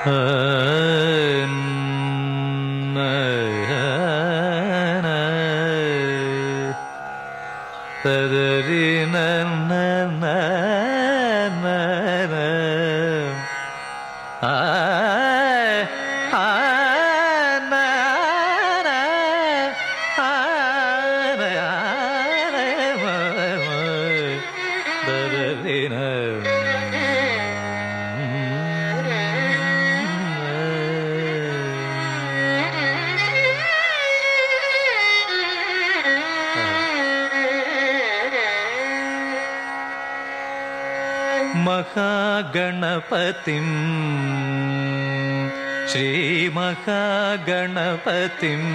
ததரி महागणपतिम् श्रीमहागणपतिम्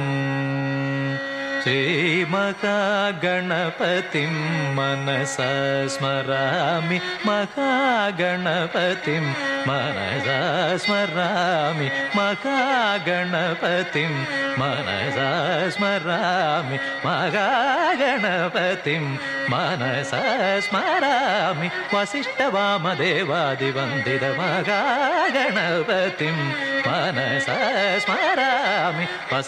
श्रीमहागणपतिं मनसा स्मरामि महागणपतिं मनसा स्मरामि महागणपतिं मनसा स्मरामि महागणपतिं मनसा स्मरामि वसिष्ठवामदेवादिवन्दितमहागणपतिं मनसा स्मरामि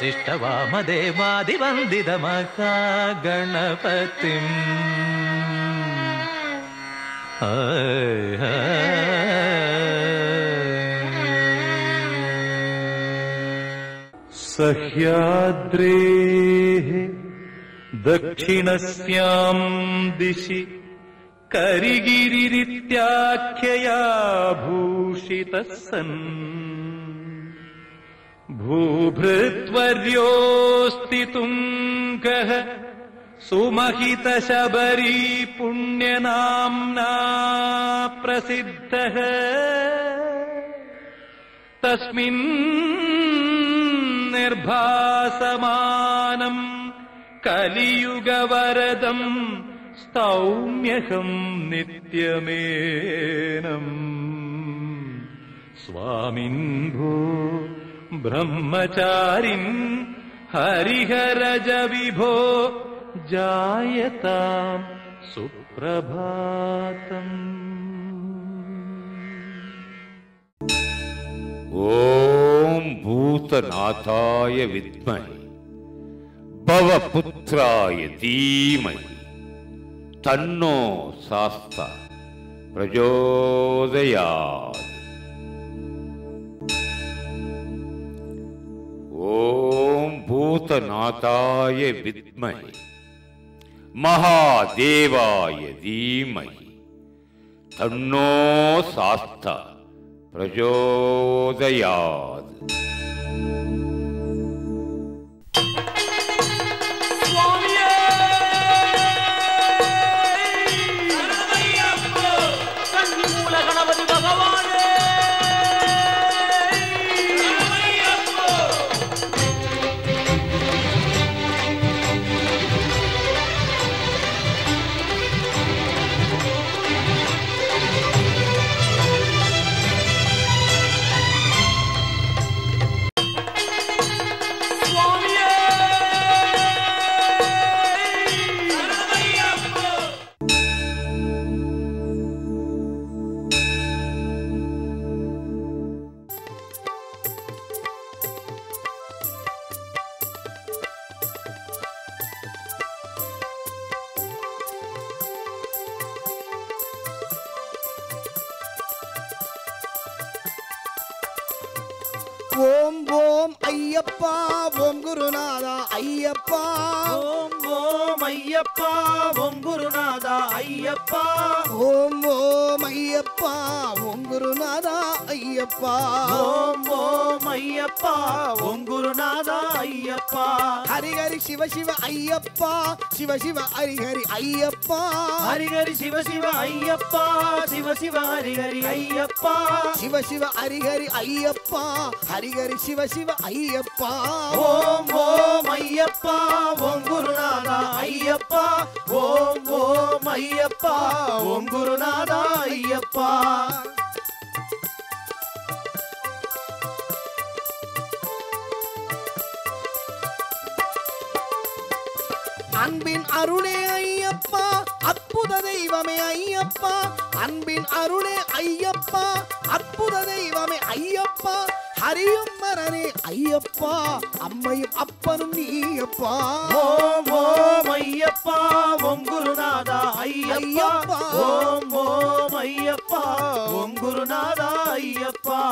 वसिष्ठवामदेवादिवन्दितमहागणपतिम् सह्याद्रेः दक्षिणस्याम् दिशि करिगिरिरित्याख्यया भूषितः सन् भूभृत्वर्योऽस्ति तुङ्गः सुमहितशबरी पुण्यनाम्ना प्रसिद्धः तस्मिन् निर्भासमानम् कलियुगवरदम् स्तौम्यहम् नित्यमेनम् स्वामिन् भो ब्रह्मचारिन् हरिहरज विभो जायताम् सुप्रभातम् ॐ भूतनाथाय विद्महे भवपुत्राय धीमहि तन्नो शास्ता प्रचोदयात् ॐ भूतनाथाय विद्महे महादेवाय धीमहि तन्नो शास्ता प्रचोदयात् ஓம் ஓம் ஐயப்பா ஓம் குருநாதா ஐயப்பா ஓம் ஓம் ஐயப்பா ஓம் குருநாதா ஐயப்பா ஓம் ஓம் ஐயப்பா ஓம் குருநாதா ஐயப்பா ஓம் ஓம் ஐயப்பா ஓம் குருநாதா ஐயப்பா ஹரி ஹரி சிவ சிவ ஐயப்பா சிவ சிவ ஹரி ஹரி ஐயப்பா ஹரிஹரி சிவ சிவ ஐயப்பா சிவ சிவ ஹரிஹரி ஐயப்பா சிவ சிவ ஹரி ஹரி ஐயப்பா ஹரி ஹரி சிவ சிவ ஐயப்பா ஓம் ஓம் ஐயப்பா ஓம் குருநாதா ஐயப்பா ஓம் ஓம் ஐயப்பா ஓம் குருநாதா ஐயப்பா அன்பின் அருளே ஐயப்பா அற்புத தெய்வமே ஐயப்பா அன்பின் அருளே ஐயப்பா அற்புத அற்புத தெய்வமே ஐயப்பா ஹரியும் மரனே ஐயப்பா அம்மையும் அப்பனும் நீயப்பா ஓம் ஓம் ஐயப்பா ஓம் குருநாதா ஐயப்பா ஐயப்பா. ஓம் ஓம் ஐயப்பா ஓம் குருநாதா ஐயப்பா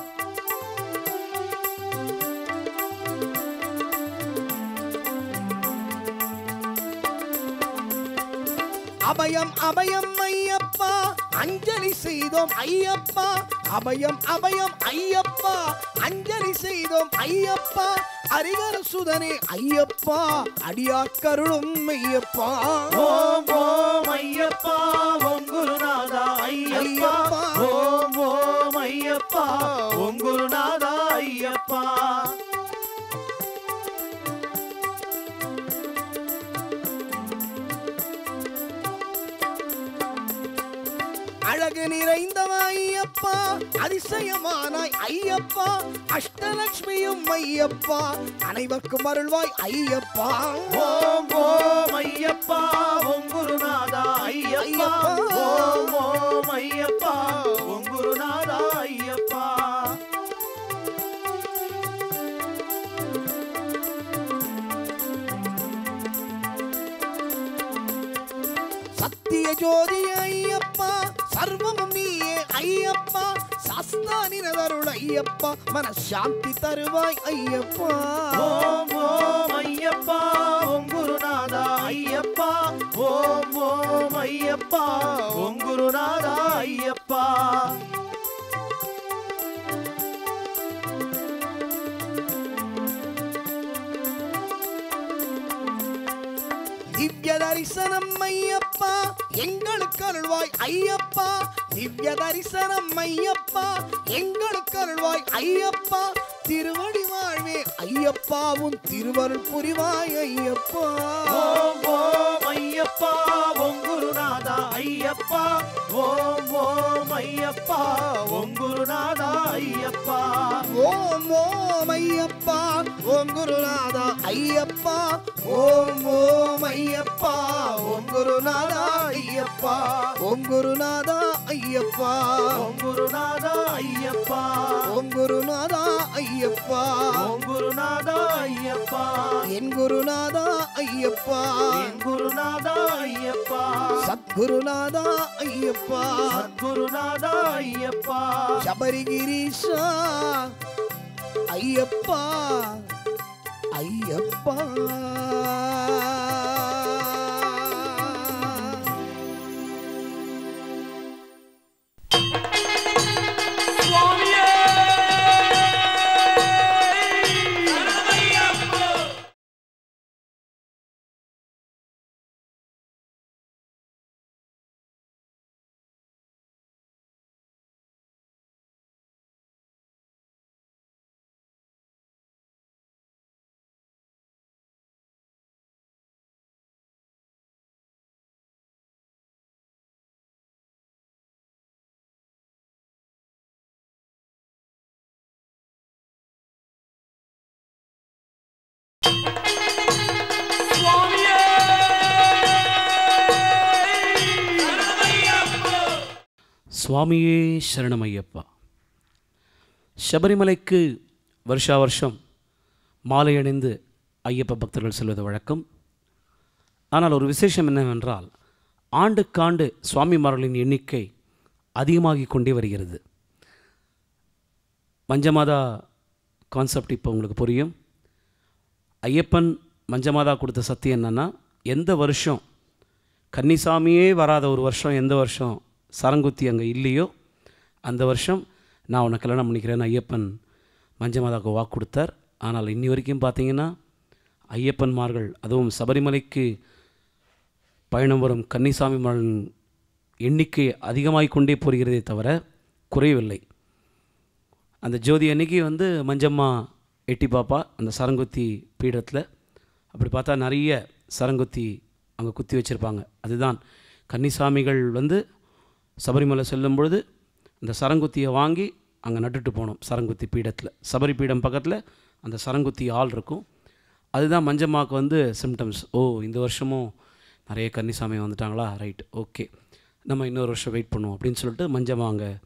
அபயம் அபயம் ஐயப்பா அஞ்சலி செய்தோம் ஐயப்பா அபயம் அபயம் ஐயப்பா அஞ்சலி செய்தோம் ஐயப்பா அரிகர சுதனே ஐயப்பா அடியாக்கருளும் ஐயப்பா ஓம் ஓம் ஐயப்பா ஓம் குருநாதா ஐயப்பா ஐயப்பா. ஓம் ஓம் ஐயப்பா ஓம் குருநாதா ஐயப்பா அழகு நிறைந்தவ ஐயப்பா அதிசயமானாய் ஐயப்பா அஷ்டலட்சுமியும் ஐயப்பா அனைவருக்கும் அருள்வாய் ஐயப்பா ஓம் ஓம் ஐயப்பா ஓம் குருநாதா ஐயப்பா ஐயப்பா. ஓம் ஓம் ஐயப்பா ஓம் குருநாதா ஐயப்பா சத்திய ஜோதி ஐயப்பா சர்வமும் நீயே ஐயப்பா சாஸ்தானினதருள் ஐயப்பா மனசாந்தி தருவாய் ஐயப்பா ஓம் ஓம் ஐயப்பா ஓம் குருநாதா ஐயப்பா ஓம் ஓம் ஐயப்பா ஓம் குருநாதா ஐயப்பா திவ்ய தரிசனம் ஐயப்பா எங்களுக்கு அருள்வாய் ஐயப்பா திவ்ய தரிசனம் ஐயப்பா எங்களுக்கு அருள்வாய் ஐயப்பா திருவடி வாழ்வே ஐயப்பா உன் திருவருள் புரிவாய் ஐயப்பா ஓம் ஓம் ஐயப்பா ஓம் குருநாதா ஐயப்பா ஓம் ஓம் ஐயப்பா ஓம் குருநாதா ஐயப்பா ஓம் ஓம் ஐயப்பா ஓம் குருநாதா ஐயப்பா ஓம் ஓம் ஐயப்பா ஓம் குருநாதா ஐயப்பா ஓம் குருநாதா ஐயப்பா ஓம் குருநாதா ஐயப்பா ஓம் குருநாதா ஐயப்பா ஓம் குருநாதா ஐயப்பா என் குருநாதா ஐயப்பா என் குருநாதா ஐயப்பா சத்குருநாதா ஐயப்பா சத்குருநாதா ஐயப்பா சபரிகிரீஷா ஐயப்பா ஐயப்பா சுவாமியே சரணமையப்பா சபரிமலைக்கு வருஷா வருஷம் மாலை அணிந்து ஐயப்ப பக்தர்கள் செல்வது வழக்கம் ஆனால் ஒரு விசேஷம் என்னவென்றால் ஆண்டுக்காண்டு சுவாமிமார்களின் எண்ணிக்கை அதிகமாகிக் கொண்டே வருகிறது மஞ்சமாதா கான்செப்ட் இப்போ உங்களுக்கு புரியும் ஐயப்பன் மஞ்சமாதா கொடுத்த சத்தியம் என்னன்னா எந்த வருஷம் கன்னிசாமியே வராத ஒரு வருஷம் எந்த வருஷம் சரங்குத்தி அங்கே இல்லையோ அந்த வருஷம் நான் உன்னை கல்யாணம் பண்ணிக்கிறேன்னு ஐயப்பன் மஞ்சமாதாவுக்கு வாக்கு கொடுத்தார் ஆனால் இன்னி வரைக்கும் பார்த்தீங்கன்னா ஐயப்பன்மார்கள் அதுவும் சபரிமலைக்கு பயணம் வரும் கன்னிசாமிமார்களின் எண்ணிக்கை அதிகமாகிக் கொண்டே போகிறதே தவிர குறையவில்லை அந்த ஜோதி அன்னைக்கு வந்து மஞ்சம்மா எட்டி பாப்பா அந்த சரங்குத்தி பீடத்தில் அப்படி பார்த்தா நிறைய சரங்குத்தி அங்கே குத்தி வச்சுருப்பாங்க அதுதான் கன்னிசாமிகள் வந்து சபரிமலை செல்லும் பொழுது அந்த சரங்குத்தியை வாங்கி அங்கே நட்டுட்டு போனோம் சரங்குத்தி பீடத்தில் சபரி பீடம் பக்கத்தில் அந்த சரங்குத்தி ஆள் இருக்கும் அதுதான் மஞ்சம்மாவுக்கு வந்து சிம்டம்ஸ் ஓ இந்த வருஷமும் நிறைய கன்னிசாமி வந்துட்டாங்களா ரைட் ஓகே நம்ம இன்னொரு வருஷம் வெயிட் பண்ணுவோம் அப்படின்னு சொல்லிட்டு மஞ்சம்மா அங்கே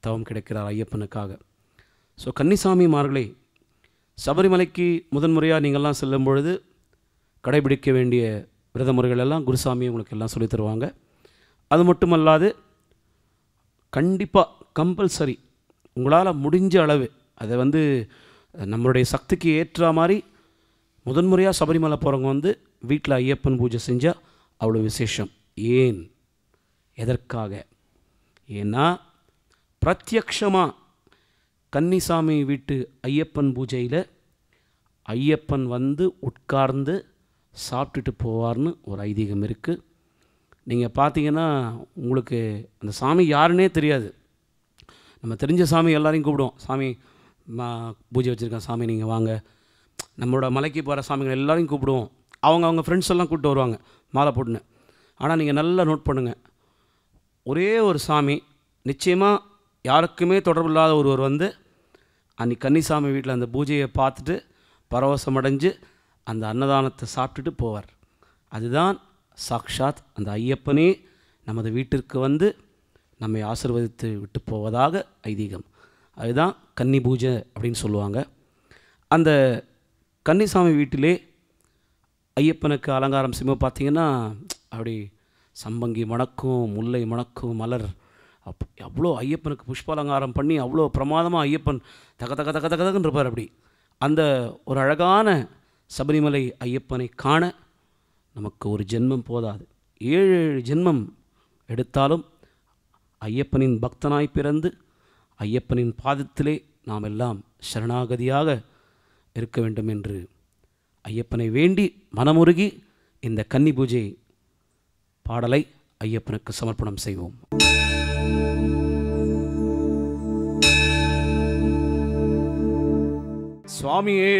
தவம் கிடைக்கிறார் ஐயப்பனுக்காக ஸோ கன்னிசாமிமார்களே சபரிமலைக்கு முதன்முறையாக நீங்கள்லாம் செல்லும் பொழுது கடைபிடிக்க வேண்டிய விரத முறைகள் எல்லாம் குருசாமி உங்களுக்கு எல்லாம் சொல்லித் தருவாங்க அது மட்டுமல்லாது கண்டிப்பாக கம்பல்சரி உங்களால் முடிஞ்ச அளவு அதை வந்து நம்மளுடைய சக்திக்கு ஏற்ற மாதிரி முதன்முறையாக சபரிமலை போகிறவங்க வந்து வீட்டில் ஐயப்பன் பூஜை செஞ்சால் அவ்வளோ விசேஷம் ஏன் எதற்காக ஏன்னா பிரத்யக்ஷமாக கன்னிசாமி வீட்டு ஐயப்பன் பூஜையில் ஐயப்பன் வந்து உட்கார்ந்து சாப்பிட்டுட்டு போவார்னு ஒரு ஐதீகம் இருக்குது நீங்கள் பார்த்தீங்கன்னா உங்களுக்கு அந்த சாமி யாருன்னே தெரியாது நம்ம தெரிஞ்ச சாமி எல்லாரையும் கூப்பிடுவோம் சாமி மா பூஜை வச்சுருக்கேன் சாமி நீங்கள் வாங்க நம்மளோட மலைக்கு போகிற சாமிகள் எல்லாரையும் கூப்பிடுவோம் அவங்க அவங்க ஃப்ரெண்ட்ஸ் எல்லாம் கூப்பிட்டு வருவாங்க மாலை போட்டுன்னு ஆனால் நீங்கள் நல்லா நோட் பண்ணுங்கள் ஒரே ஒரு சாமி நிச்சயமாக யாருக்குமே தொடர்பு இல்லாத ஒருவர் வந்து அன்னைக்கு கன்னிசாமி வீட்டில் அந்த பூஜையை பார்த்துட்டு பரவசமடைஞ்சு அந்த அன்னதானத்தை சாப்பிட்டுட்டு போவார் அதுதான் சாக்ஷாத் அந்த ஐயப்பனே நமது வீட்டிற்கு வந்து நம்மை ஆசிர்வதித்து விட்டு போவதாக ஐதீகம் அதுதான் கன்னி பூஜை அப்படின்னு சொல்லுவாங்க அந்த கன்னிசாமி வீட்டிலே ஐயப்பனுக்கு அலங்காரம் செய்யும்போது பார்த்தீங்கன்னா அப்படி சம்பங்கி மணக்கும் முல்லை மணக்கும் மலர் அப் அவ்வளோ ஐயப்பனுக்கு புஷ்ப அலங்காரம் பண்ணி அவ்வளோ பிரமாதமாக ஐயப்பன் தக தக தக தகதகன்னு இருப்பார் அப்படி அந்த ஒரு அழகான சபரிமலை ஐயப்பனை காண நமக்கு ஒரு ஜென்மம் போதாது ஏழு ஏழு ஜென்மம் எடுத்தாலும் ஐயப்பனின் பக்தனாய் பிறந்து ஐயப்பனின் பாதத்திலே நாம் எல்லாம் சரணாகதியாக இருக்க வேண்டும் என்று ஐயப்பனை வேண்டி மனமுருகி இந்த கன்னி பூஜை பாடலை ஐயப்பனுக்கு சமர்ப்பணம் செய்வோம் சுவாமியே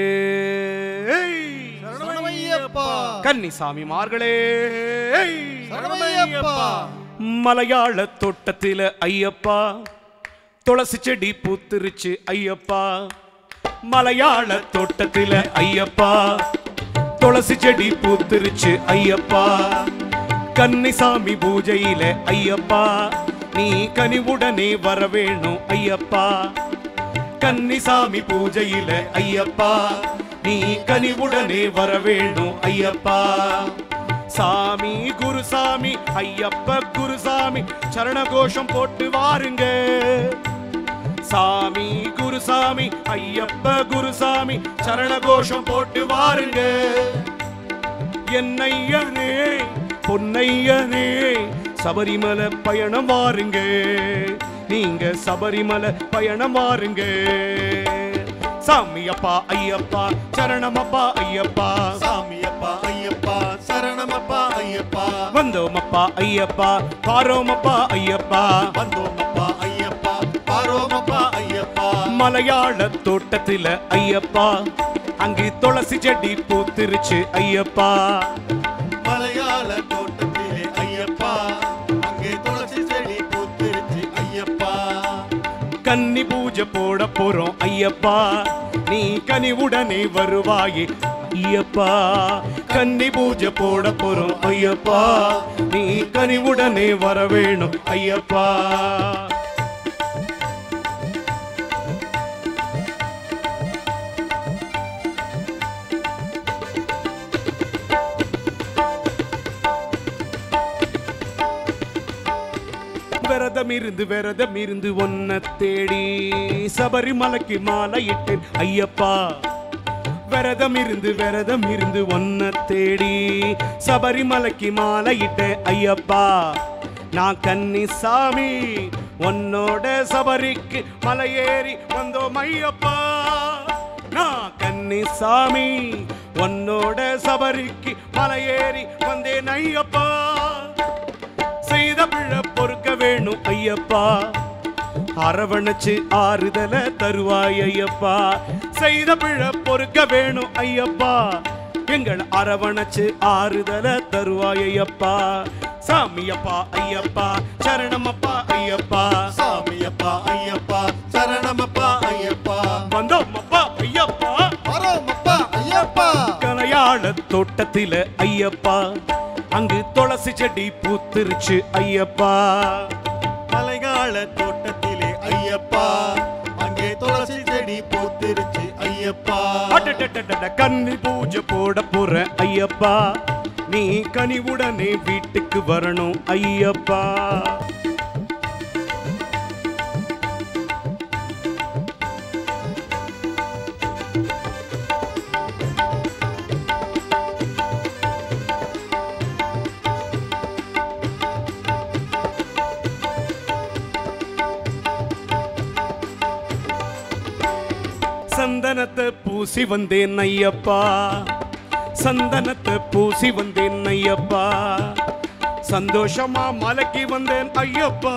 சரணமையப்பா கன்னி சாமிமார்களே சரணமையப்பா மலையாள தோட்டத்தில ஐயப்பா துளசி செடி பூத்திருச்சு ஐயப்பா மலையாள தோட்டத்தில ஐயப்பா துளசி செடி பூத்திருச்சு ஐயப்பா கன்னிசாமி பூஜையில ஐயப்பா நீ கனிவுடனே வர வேணும் ஐயப்பா கன்னிசாமி பூஜையில ஐயப்பா நீ கனிவுடனே வர வேணும் ஐயப்பா சாமி குருசாமி ஐயப்ப குருசாமி சரண கோஷம் போட்டு வாருங்க சாமி குருசாமி ஐயப்ப குருசாமி சரண கோஷம் போட்டு வாருங்க என்னையனே பொன்னையனே சபரிமலை பயணம் வாருங்க நீங்க சபரிமலை பயணம் வாருங்க சாமியப்பா ஐயப்பா சரணமப்பா ஐயப்பா சாமியப்பா ஐயப்பா சரணமப்பா ஐயப்பா வந்தோமப்பா ஐயப்பா பாரோமப்பா ஐயப்பா வந்தோமப்பா ஐயப்பா பாரோமப்பா ஐயப்பா மலையாள தோட்டத்தில ஐயப்பா அங்கு துளசி செடி பூத்திருச்சு ஐயப்பா மலையாள தோட்டத்திலே ஐயப்பா அங்கே துளசி செடி பூத்திருச்சு ஐயப்பா கன்னி பூஜை போட போறோம் ஐயப்பா நீ கனிவுடனே வருவாயே ஐயப்பா கன்னி பூஜை போட போறோம் ஐயப்பா நீ கனிவுடனே வர வேணும் ஐயப்பா விரதம் இருந்து விரதம் இருந்து ஒன்ன தேடி சபரிமலைக்கு மாலையிட்டேன் ஐயப்பா விரதம் இருந்து விரதம் இருந்து ஒன்ன தேடி சபரிமலைக்கு மாலையிட்டேன் ஐயப்பா நான் கன்னி சாமி உன்னோட சபரிக்கு மலையேறி வந்தோம் ஐயப்பா நான் கன்னி சாமி உன்னோட சபரிக்கு மலையேறி வந்தேன் ஐயப்பா செய்த பிழை பொறுக்க வேணும் ஐயப்பா அரவணைச்சு ஆறுதல தருவாய் ஐயப்பா செய்த பிழை பொறுக்க வேணும் ஐயப்பா எங்கள் அரவணைச்சு ஆறுதல தருவாய் ஐயப்பா சாமியப்பா ஐயப்பா சரணமப்பா ஐயப்பா சாமியப்பா ஐயப்பா சரணமப்பா ஐயப்பா வந்தோமப்பா ஐயப்பா பாரோமப்பா ஐயப்பா கலையாள தோட்டத்தில ஐயப்பா அங்கு துளசி செடி பூத்திருச்சு ஐயப்பா மலையாள தோட்டத்திலே ஐயப்பா அங்கே துளசி செடி பூத்திருச்சு ஐயப்பா அடடடடட, கன்னி பூஜை போட போற ஐயப்பா நீ கனிவுடனே வீட்டுக்கு வரணும் ஐயப்பா சந்தனத்தை பூசி வந்தேன் ஐயப்பா சந்தனத்தை பூசி வந்தேன் ஐயப்பா சந்தோஷமா மலைக்கு வந்தேன் ஐயப்பா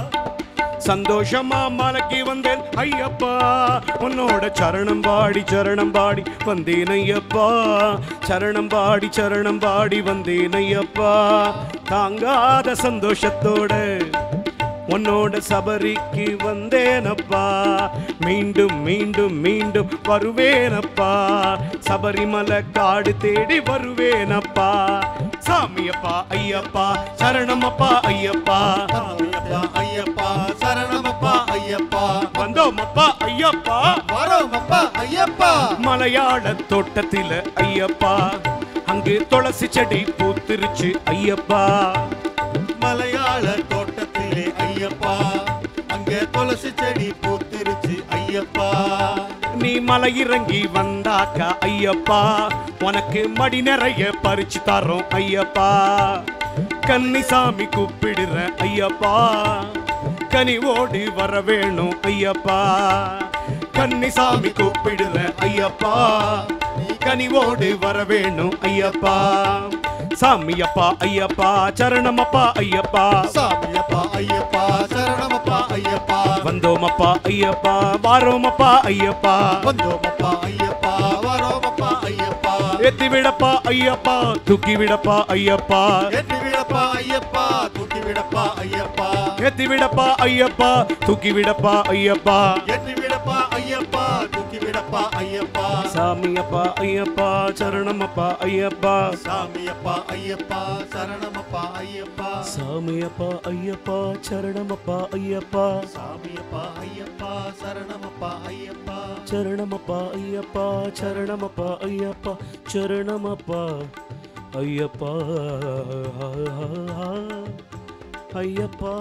சந்தோஷமா மலைக்கு வந்தேன் ஐயப்பா உன்னோட சரணம் பாடி சரணம் பாடி வந்தேன் ஐயப்பா சரணம் பாடி சரணம் பாடி வந்தேன் ஐயப்பா தாங்காத சந்தோஷத்தோட உன்னோட சபரிக்கு வந்தேனப்பா மீண்டும் மீண்டும் மீண்டும் வருவேனப்பா சபரிமலை காடு தேடி வருவேனப்பா சாமியப்பா ஐயப்பா சரணமப்பா ஐயப்பா ஐயப்பா ஐயப்பா சரணமப்பா ஐயப்பா வந்தோமப்பா ஐயப்பா வரோமப்பா ஐயப்பா மலையாள தோட்டத்தில ஐயப்பா அங்கு துளசி செடி பூத்திருச்சு ஐயப்பா மலையாள தோட்டத்திலே ஐயப்பா அங்கே துளசி செடி பூத்திருச்சு ஐயப்பா நீ மலை இறங்கி வந்தாக்கா ஐயப்பா உனக்கு மடி நிறைய பறிச்சு தரோம் ஐயப்பா கன்னிசாமி கூப்பிடுற ஐயப்பா கனி ஓடி வர வேணும் ஐயப்பா கன்னிசாமி கூப்பிடுற ஐயப்பா கனிவோடு வர வேணும் ஐயப்பா சாமியப்பா ஐயப்பா சரணமப்பா ஐயப்பா சாமியப்பா ஐயப்பா சரணமப்பா ஐயப்பா வந்தோமப்பா ஐயப்பா வாரோமப்பா ஐயப்பா வந்தோமப்பா ஐயப்பா வரோமப்பா ஐயப்பா எத்தி விடப்பா ஐயப்பா தூக்கி விடப்பா ஐயப்பா ஏற்றி விடப்பா ஐயப்பா தூக்கி விடப்பா ஐயப்பா எத்தி விடப்பா ஐயப்பா தூக்கி விடப்பா ஐயப்பா ஏற்றி விடப்பா ஐயப்பா தூக்கி விடப்பா ஐயப்பா சாமியப்பா ஐயப்பா சரணமப்பா ஐயப்பா சாமியப்பா ஐயப்பா சரணமப்பா ஐயப்பா சாமியப்பா ஐயப்பா சரணமப்பா ஐயப்பா சாமியப்பா ஐயப்பா சரணமப்பா ஐயப்பா சரணமப்பா ஐயப்பா சரணமப்பா ஐயப்பா சரணமப்பா ஐயப்பா ஐயப்பா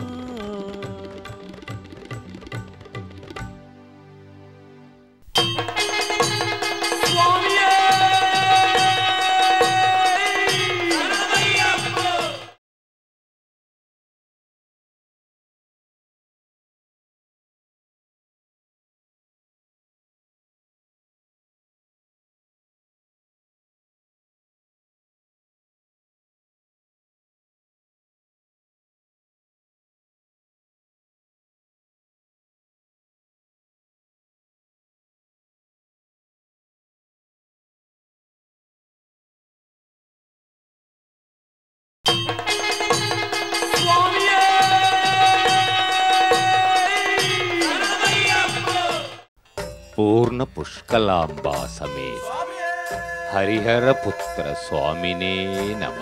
பூர்ண புஷ்கலாம்பா சமேத ஹரிஹர புத்திர சுவாமினே நம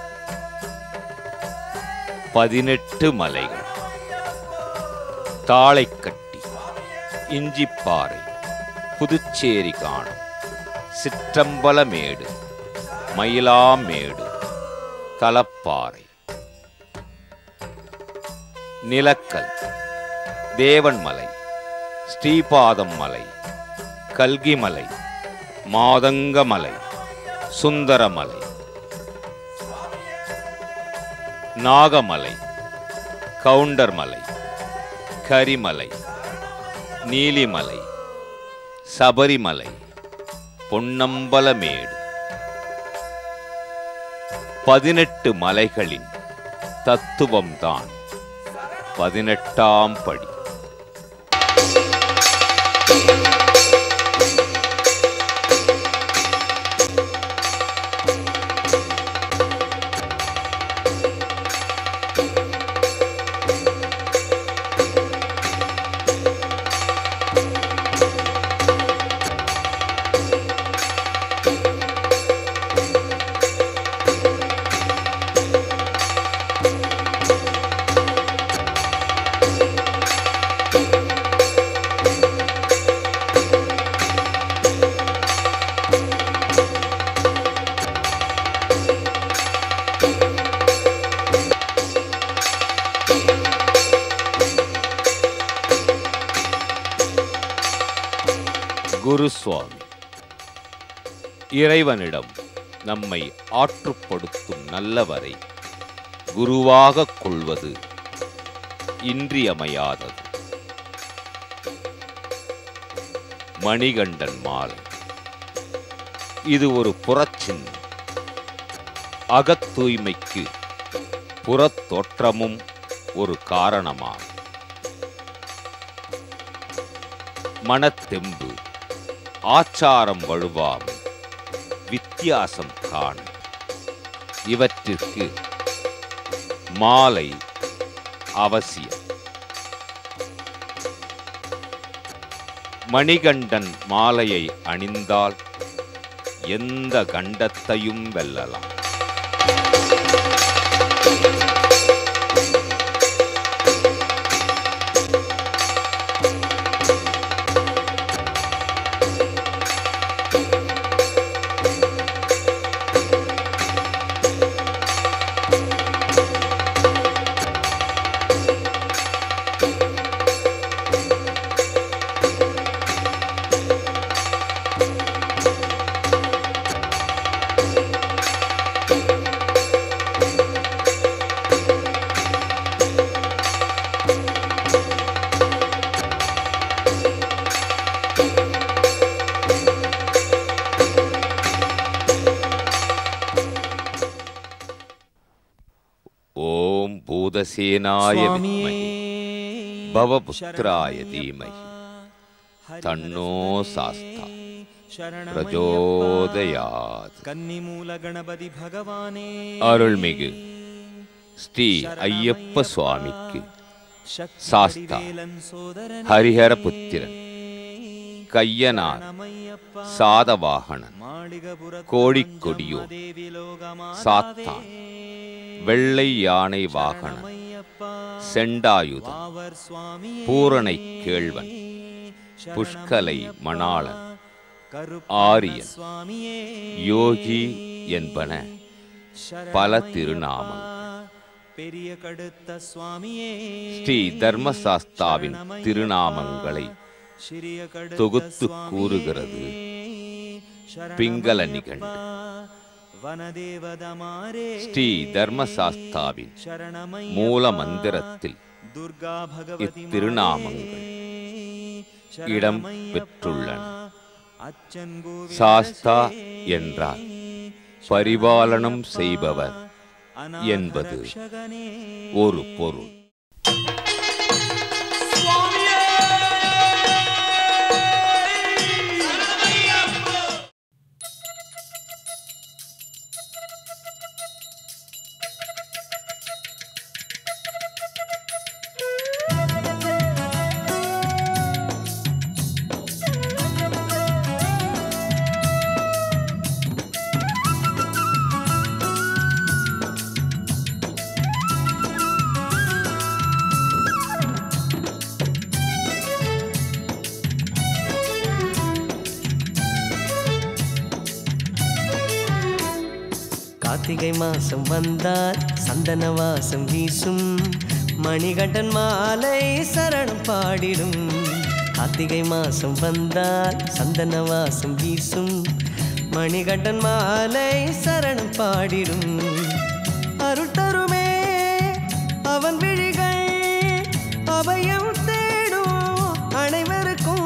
பதினெட்டு மலைகள் தாளைக்கட்டி இஞ்சிப்பாறை புதுச்சேரி காணும் சிற்றம்பலமேடு மயிலாமேடு கலப்பாறை நிலக்கல் தேவன்மலை ஸ்ரீபாதம் மலை கல்கிமலை மாதங்கமலை சுந்தரமலை நாகமலை கவுண்டர்மலை கரிமலை நீலிமலை சபரிமலை பொன்னம்பலமேடு பதினெட்டு மலைகளின் தத்துவம்தான் பதினெட்டாம் படி குருசுவாமி இறைவனிடம் நம்மை ஆற்றுப்படுத்தும் நல்லவரை குருவாகக் கொள்வது இன்றியமையாதது மணிகண்டன் மாலை இது ஒரு புறச்சின்னம் அகத் தூய்மைக்கு புறத் தோற்றமும் ஒரு காரணமாகும் மனத்தெம்பு ஆச்சாரம் வழுவாமை வித்தியாசம் காண இவற்றிற்கு மாலை அவசியம் மணிகண்டன் மாலையை அணிந்தால் எந்த கண்டத்தையும் வெல்லலாம் ஓம் பூதசேனாய வித்மஹி பவபுத்திராய தீமஹி தன்னோ சாஸ்தா பிரஜோதயாத் கன்னிமூல கணபதி பகவானே அருள்மிகு ஸ்ரீ ஐயப்ப சுவாமிக்கு சாஸ்தா ஹரிஹர புத்திரன் கையனார் சாதவாகனன் கோழிக்கொடியோ சாத்தான் வெள்ளை யானை வாகனன் செண்டாயுதன் பூரணை கேழ்வன் புஷ்கலை மணாளன் ஆரியன் யோகி என்பன பல திருநாமங்கள் பெரிய கடுத்த சுவாமியே ஸ்ரீ தர்மசாஸ்தாவின் திருநாமங்களை சிறிய கடுத்த தொகுத்து கூறுகிறது பிங்கள நிகண்டு வனதேவதமாரே ஸ்ரீ தர்மசாஸ்தாவின் சரணமை மூல மந்திரத்தில் துர்கா பகவதி இத்திருநாமங்கள் இடம் பெற்றுள்ளன அச்சன் கோவில் சாஸ்தா என்றால் பரிபாலனம் செய்பவர் என்பது ஒரு பொருள் கார்த்திகை மாசம் வந்தால் சந்தன வாசம் வீசும் மணிகண்டன் மாலை சரணம் பாடிடும் கார்த்திகை மாசம் வந்தால் சந்தன வாசம் வீசும் மணிகண்டன் மாலை சரணம் பாடிடும் அருள் தருமே அவன் விழிகள் அபயம் தேடும் அனைவருக்கும்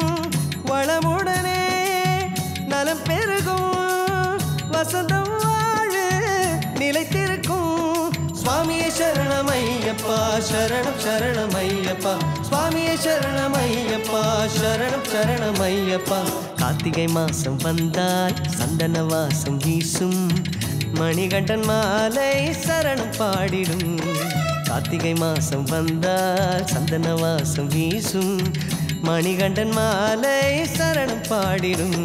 வளமுடனே நலம் பெருகும் வசந்தம் வாழ நிலைத்திருக்கும் சுவாமியே சரணமையப்பா சரணம் சரணமையப்பா சுவாமியே சரணமையப்பா சரணம் சரணமையப்பா கார்த்திகை மாசம் வந்தால் சந்தன வாசம் வீசும் மணிகண்டன் மாலை சரணம் பாடிடும் கார்த்திகை மாசம் வந்தால் சந்தன வாசம் வீசும் மணிகண்டன் மாலை சரணம் பாடிடும்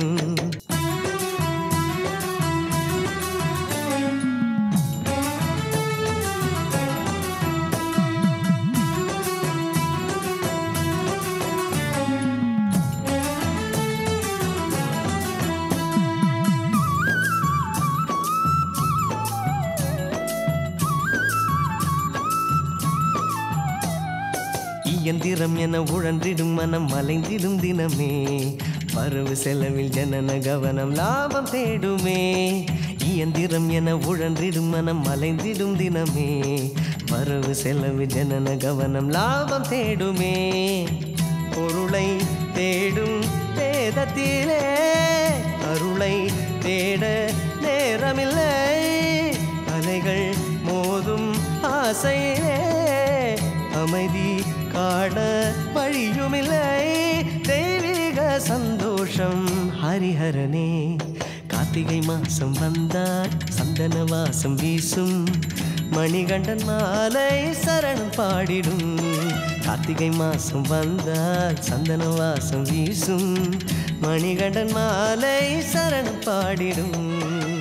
இயந்திரம் என உழன்றிடும் மனம் மலைந்திடும் தினமே வரவு செலவில் ஜனன கவனம் லாபம் தேடுமே இயந்திரம் என உழன்றிடும் மனம் மலைந்திடும் தினமே வரவு செலவு ஜனன கவனம் லாபம் தேடுமே பொருளை தேடும் வேதத்திலே அருளை தேட நேரமில்லை அலைகள் மோதும் ஆசையிலே அமைதி காண வழியுமில்லை தெய்வீக சந்தோஷம் ஹரிஹரனே கார்த்திகை மாசம் வந்தால் சந்தன வாசம் வீசும் மணிகண்டன் மாலை சரணம் பாடிடும் கார்த்திகை மாசம் வந்தால் சந்தன வாசம் வீசும் மணிகண்டன் மாலை சரணம் பாடிடும்